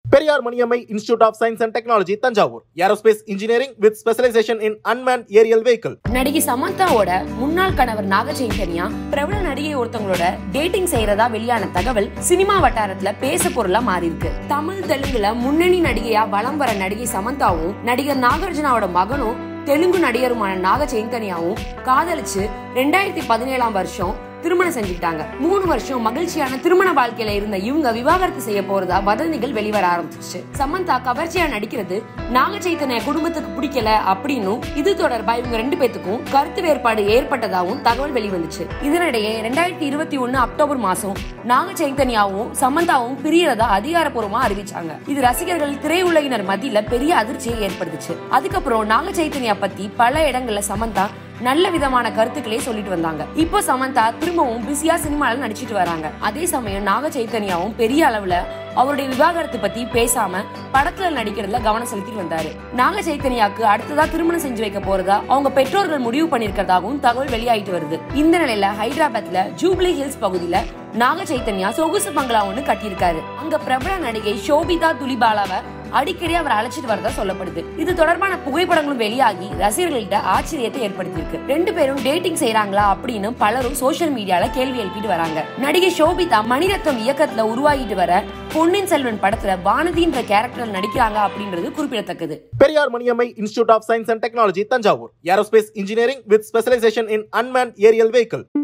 Periyar Maniammai institute of science and technology Thanjavur aerospace engineering with specialisation in unmanned aerial vehicle நடிகை சமந்தாவோட முன்னாள் கணவர் நாகச்சைத்தன்யா பிரபல நடிகை ஒருத்தவங்களோட டேட்டிங் செய்யறதா வெளியான தகவல் சினிமா வட்டாரத்துல பேச பொருளா மாறி இருக்கு தமிழ் தெலுங்குல முன்னணி நடிகையா வலம் வர நடிகை சமந்தாவும் நடிகர் நாகார்ஜுனாவோட மகனும் தெலுங்கு நடிகருமான நாக சைத்தன்யாவும் காதலிச்சு ரெண்டாயிரத்தி பதினேழாம் வருஷம் திருமணம் செஞ்சுக்கிட்டாங்க மூணு வருஷம் மகிழ்ச்சியான திருமண வாழ்க்கையில இருந்த இவங்க விவாகரத்து செய்ய போறதா வதந்திகள் வெளிவர ஆரம்பிச்சிச்சு சமந்தா கவர்ச்சியா நடிக்கிறது நாக சைத்தன்யா குடும்பத்துக்கு பிடிக்கல அப்படின்னும் இது தொடர்பா இவங்க ரெண்டு பேத்துக்கும் கருத்து வேறுபாடு ஏற்பட்டதாகவும் தகவல் வெளிவந்துச்சு இதனிடையே ரெண்டாயிரத்தி இருபத்தி ஒண்ணு அக்டோபர் மாசம் நாக சைத்தன்யாவும் சமந்தாவும் பிரியறதா அதிகாரப்பூர்வமா அறிவிச்சாங்க இது ரசிகர்கள் திரையுலகினர் மத்தியில பெரிய அதிர்ச்சியை ஏற்படுத்துச்சு அதுக்கப்புறம் நாக சைத்தன்யா பத்தி பல இடங்கள்ல சமந்தா நல்ல விதமான கருத்துக்களே சொல்லிட்டு வந்தாங்க இப்போ சமந்தா திரும்பவும் பிஸியா சினிமால நடிச்சிட்டு வராங்க அதே சமயம் நாக சைத்தன்யாவும் பெரிய அளவுல அவருடைய விவாகரத்து பத்தி பேசாம படத்துல நடிக்கிறதுல கவனம் செலுத்திட்டு வந்தாரு நாக சைத்தன்யாக்கு அடுத்ததா திருமணம் செஞ்சு வைக்க போறதா அவங்க பெற்றோர்கள் முடிவு பண்ணிருக்கிறதாகவும் தகவல் வெளியாயிட்டு வருது இந்த நிலையில ஹைதராபாத்ல ஜூப்ளி ஹில்ஸ் பகுதியில நாக சைத்தன்யா சொகுசு பங்களா ஒண்ணு கட்டியிருக்காரு அங்க பிரபல நடிகை ஷோபிதா துலிபாலாவை அடிக்கடி அவர் அழைச்சிட்டு வரதா சொல்லப்படுது இது தொடர்பான புகைப்படங்களும் வெளியாகி ரசிகர்கள்ட்ட ஆச்சரியத்தை ஏற்படுத்தியிருக்கு ரெண்டு பேரும் டேட்டிங் செய்யறாங்களா அப்படின்னு பலரும் சோசியல் மீடியால கேள்வி எழுப்பிட்டு வராங்க நடிகை ஷோபிதா மணிரத்னம் இயக்கத்துல உருவாகிட்டு வர பொன்னியின் செல்வன் படத்துல வானதின்ற கேரக்டர் நடிக்கிறாங்க அப்படின்றது குறிப்பிடத்தக்கது Periyar Maniammai institute of science and technology Thanjavur aerospace engineering with specialisation in unmanned aerial vehicle